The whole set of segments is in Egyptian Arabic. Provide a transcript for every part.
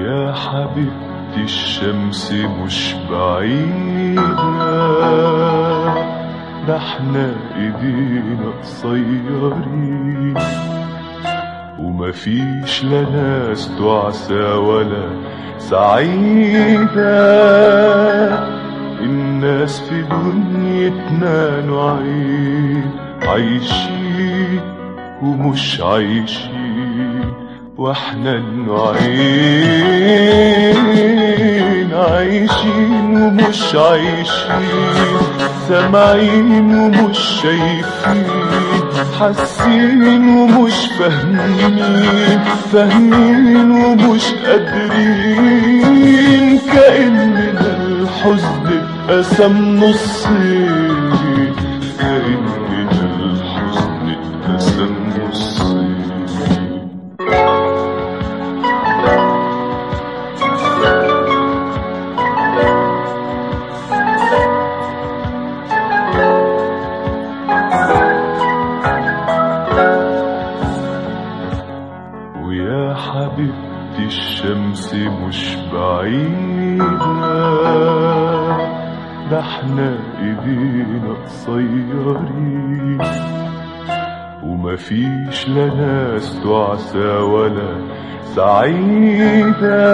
ويا حبيبتي الشمس مش بعيدة ده احنا ايدينا قصيرين ومفيش لا ناس تعسى ولا سعيدة الناس في دنيتنا نوعين عايشين ومش عايشين واحنا النوعين عايشين ومش عايشين سامعين ومش شايفين حاسين ومش فاهمين فاهمين ومش قادرين كأننا الحزن اتقسم نصين كأننا الحزن اتقسم نصين ويا حبيبتي الشمس مش بعيدة ده احنا ايدينا قصيرين ومفيش لا ناس تعسى ولا سعيدة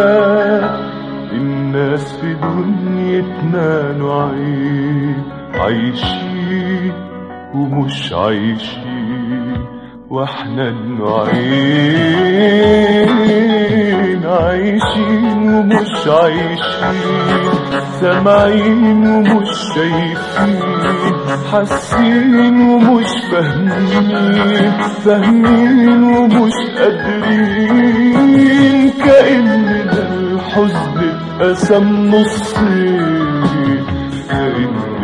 الناس في دنيتنا نوعين عايشين ومش عايشين واحنا النوعين عايشين ومش عايشين سامعين ومش شايفين حاسين ومش فاهمين فاهمين ومش قادرين كأننا الحزن اتقسم نصين كأن